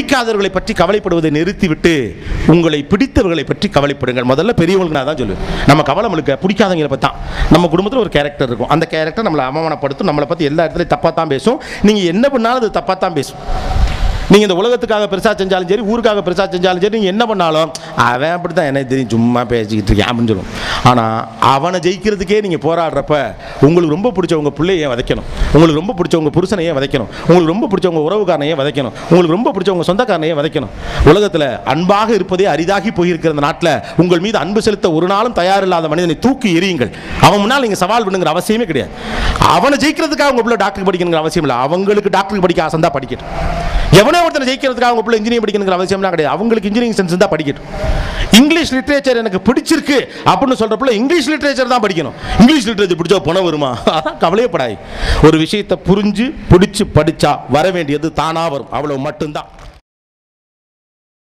பிடிக்காதவர்களை பற்றி கவலைப்படுவதை நிறுத்திவிட்டு உங்களை பிடித்தவர்களை பற்றி கவலைப்படுங்கள் முதல்ல பெரியவங்களுக்கு நான் தான் சொல்லுவேன் நம்ம கவலை முழுக்க பிடிக்காதவங்களை பற்றி தான் நம்ம குடும்பத்தில் ஒரு கேரக்டர் இருக்கும் அந்த கேரக்டர் நம்மளை அவமானப்படுத்தும் நம்மளை பற்றி எல்லா இடத்துலையும் தப்பாக தான் பேசும் நீங்கள் என்ன பண்ணாலும் அது தப்பாக தான் பேசும் நீங்கள் இந்த உலகத்துக்காக பெருசாக செஞ்சாலும் சரி ஊருக்காக பெருசாக செஞ்சாலும் சரி நீங்கள் என்ன பண்ணாலும் அவன் அப்படி தான் என்ன தெரியும் சும்மா பேசிக்கிட்டு இருக்கேன் அப்படின்னு சொல்லுவோம் ஆனால் அவனை ஜெயிக்கிறதுக்கே நீங்கள் போராடுறப்ப உங்களுக்கு ரொம்ப பிடிச்ச உங்கள் பிள்ளையை ஏன் விதைக்கணும் உங்களுக்கு ரொம்ப பிடிச்ச உங்கள் புருஷனை ஏன் விதைக்கணும் உங்களுக்கு ரொம்ப பிடிச்ச உங்கள் உறவுக்காரனை ஏன் விதைக்கணும் உங்களுக்கு ரொம்ப பிடிச்ச உங்கள் சொந்தக்காரனை ஏன் விதைக்கணும் உலகத்தில் அன்பாக இருப்பதே அரிதாகி போயிருக்கிற இந்த நாட்டில் உங்கள் மீது அன்பு செலுத்த ஒரு நாளும் தயாரில்லாத மனிதனை தூக்கி எறியுங்கள் அவன் முன்னால் நீங்கள் சவால் பண்ணுங்கிற அவசியமே கிடையாது அவனை ஜெயிக்கிறதுக்காக உங்கள் பிள்ளை டாக்டருக்கு படிக்கணுங்கிற அவசியம் இல்லை அவங்களுக்கு டாக்டருக்கு படிக்க ஆசை தான் படிக்கட்டும் எவனோ ஒருத்தனை ஜெயிக்கிறதுக்காக அவங்க பிள்ளை இன்ஜினியரிங் படிக்கணுங்கிற அவசியம்லாம் கிடையாது அவங்களுக்கு இன்ஜினியரிங் சென்ஸ் தான் படிக்கட்டும் இங்கிலீஷ் லிட்ரேச்சர் எனக்கு பிடிச்சிருக்கு அப்படின்னு சொல்ற பிள்ளை இங்கிலீஷ் லிட்ரேச்சர் தான் படிக்கணும் இங்கிலீஷ் லிட்ரேச்சர் பிடிச்சா பணம் வருமா அதான் கவலையப்படாது ஒரு விஷயத்தை புரிஞ்சு பிடிச்சு படிச்சா வர வேண்டியது தானா வரும் அவ்வளவு மட்டும்தான்